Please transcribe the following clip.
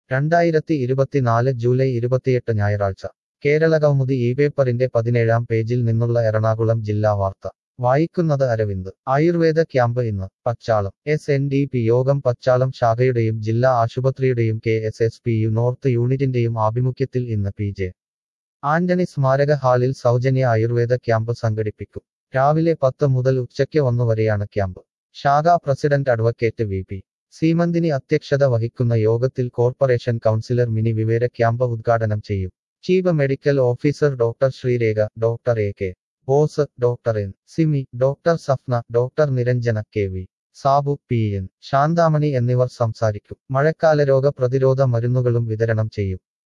രണ്ടായിരത്തി ഇരുപത്തിനാല് ജൂലൈ ഇരുപത്തിയെട്ട് ഞായറാഴ്ച കേരള കൗമുദി ഈ പേപ്പറിന്റെ പതിനേഴാം പേജിൽ നിന്നുള്ള എറണാകുളം ജില്ലാ വാർത്ത വായിക്കുന്നത് അരവിന്ദ് ആയുർവേദ ക്യാമ്പ് ഇന്ന് Pachalam S N D P യോഗം പച്ചാളം ശാഖയുടെയും ജില്ലാ ആശുപത്രിയുടെയും K S S P U north യൂണിറ്റിന്റെയും ആഭിമുഖ്യത്തിൽ ഇന്ന് പി ജെ ആന്റണി സ്മാരക ഹാളിൽ സൗജന്യ ആയുർവേദ ക്യാമ്പ് സംഘടിപ്പിക്കും രാവിലെ പത്ത് മുതൽ ഉച്ചയ്ക്ക് ഒന്ന് വരെയാണ് ക്യാമ്പ് ശാഖാ president advocate V P Seemanthini അധ്യക്ഷത വഹിക്കുന്ന യോഗത്തിൽ corporation councillor Mini Vivera camp ഉദ്ഘാടനം ചെയ്യും chief medical officer doctor Sreerekha doctor A K Bose doctor N Simi doctor Safna doctor Niranjana K V Sabu P N Santhamani എന്നിവർ സംസാരിക്കും മഴക്കാല രോഗ പ്രതിരോധ മരുന്നുകളും വിതരണം ചെയ്യും